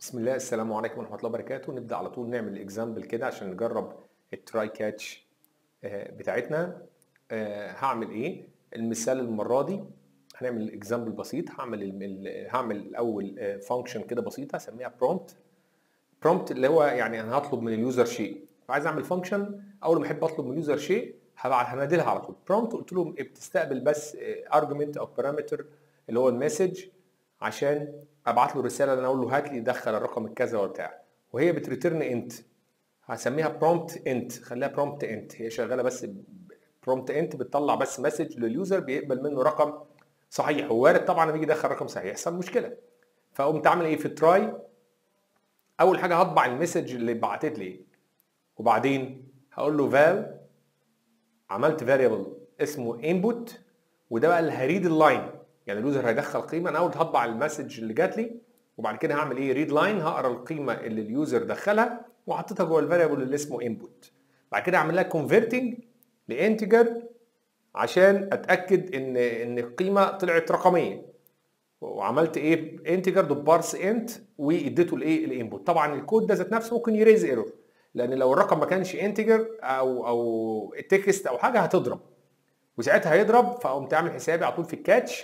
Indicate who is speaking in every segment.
Speaker 1: بسم الله السلام عليكم ورحمه الله وبركاته نبدا على طول نعمل اكزامبل كده عشان نجرب التراي كاتش بتاعتنا آه، هعمل ايه المثال المره دي هنعمل اكزامبل بسيط هعمل ال- ال- هعمل الاول فانكشن كده بسيطه هسميها برومبت برومبت اللي هو يعني انا هطلب من اليوزر شيء فعايز اعمل فانكشن اول ما احب اطلب من اليوزر شيء هبعت هنادلها على طول برومبت قلت له بتستقبل بس ارجمنت او بارامتر اللي هو المسج عشان ابعت له رساله انا اقول له هات لي دخل الرقم الكذا وبتاع وهي بتريتيرن انت هسميها برومبت انت خليها برومبت انت هي شغاله بس برومبت انت بتطلع بس مسج لليوزر بيقبل منه رقم صحيح ووارد طبعا لما يجي يدخل رقم صحيح يحصل مشكله فقمت عامل ايه في التراي اول حاجه هطبع المسج اللي بعتت لي وبعدين هقول له فال عملت فاريبل اسمه انبوت وده بقى اللي هريد اللاين يعني اليوزر هيدخل قيمه انا اول هطبع المسج اللي جات لي وبعد كده هعمل ايه ريد لاين هقرا القيمه اللي اليوزر دخلها وحطيتها جوه الفاريبل اللي اسمه انبوت بعد كده اعمل لها كونفرتنج لانتجر عشان اتاكد ان ان القيمه طلعت رقميه وعملت ايه انتجر دوت بارس انت واديته الايه الانبوت طبعا الكود ده ذات نفسه ممكن يريز ايرور لان لو الرقم ما كانش انتجر او او تكست او حاجه هتضرب وساعتها هيضرب فقمت عامل حسابي على طول في الكاتش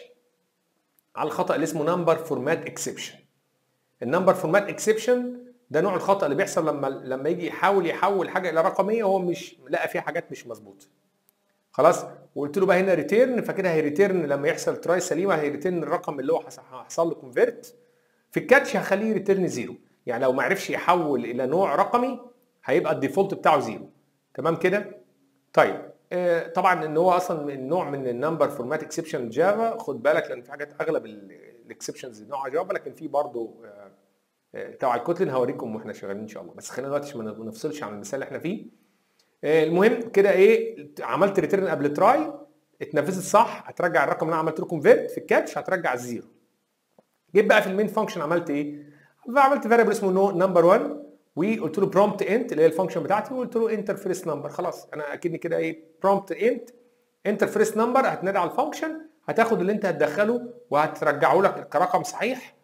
Speaker 1: على الخطا اللي اسمه نمبر فورمات اكسبشن النمبر فورمات اكسبشن ده نوع الخطا اللي بيحصل لما لما يجي يحاول يحول حاجه الى رقميه وهو مش لقى فيها حاجات مش مظبوطه خلاص وقلت له بقى هنا ريتيرن فكده هيريتيرن لما يحصل تراي سليمه هيريتيرن الرقم اللي هو حص- حصل له كونفيرت في الكاتش هخليه ريتيرن زيرو يعني لو ما عرفش يحول الى نوع رقمي هيبقى الديفولت بتاعه زيرو تمام كده طيب آه، طبعا ان هو اصلا من نوع من النمبر فورمات اكسبشن جافا خد بالك لان في حاجات اغلب الاكسبشنز نوع جافا لكن في برضه آه، آه، تبع الكوتلين هوريكم واحنا شغالين ان شاء الله بس خلينا دلوقتي عشان ما نفصلش عن المثال اللي احنا فيه آه، المهم كده ايه عملت ريتيرن قبل تراي اتنفذت صح هترجع الرقم اللي انا عملت له كونفيرت في الكاتش هترجع الزيرو جيت بقى في المين فانكشن عملت ايه؟ عملت فاريبل اسمه نمبر 1 وقلت له برومبت انت اللي هي الفانكشن بتاعتي وقلت له انتر فيرست نمبر خلاص انا اكني كده ايه برومبت انت انتر فيرست نمبر هتنادي على الفانكشن هتاخد اللي انت هتدخله وهترجعه لك كرقم صحيح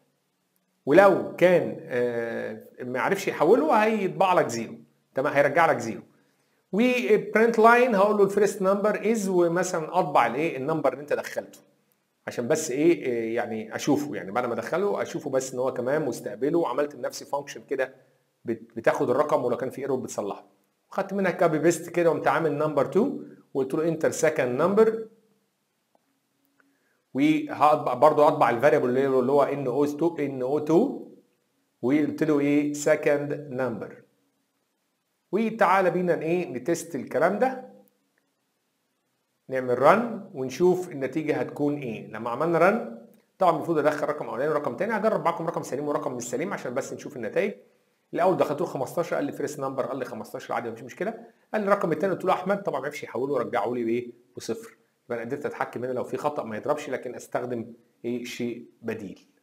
Speaker 1: ولو كان آه، ما عرفش يحوله هيطبع لك زيرو تمام هيرجع لك زيرو وبرنت لاين هقول له الفيرست نمبر از ومثلا اطبع الايه النمبر اللي انت دخلته عشان بس ايه إيه يعني اشوفه يعني بعد ما ادخله اشوفه بس ان هو كمان مستقبله وعملت لنفسي فانكشن كده بت- بتاخد الرقم ولو كان في ايرور بتصلحه خدت منها كابي بيست كده وقمت عامل نمبر 2 وقلت له انتر سكند نمبر وهطبع برضه اطبع الفاريبل اللي هو اللي هو ان او 2 ان او 2 وقلت له ايه سكند نمبر وتعالى بينا ايه نتست الكلام ده نعمل رن ونشوف النتيجه هتكون ايه لما عملنا رن طبعا المفروض ادخل رقم اولاني ورقم تاني هجرب معاكم رقم سليم ورقم مش سليم عشان بس نشوف النتائج الاول دخلت له 15 قال لي فيرست نمبر قال لي 15 عادي مفيش مشكله قال لي الرقم الثاني قلت له احمد طبعا ما عرفش يحوله ورجعه لي بايه بصفر يبقى انا قدرت اتحكم هنا لو في خطا ما يضربش لكن استخدم ايه شيء بديل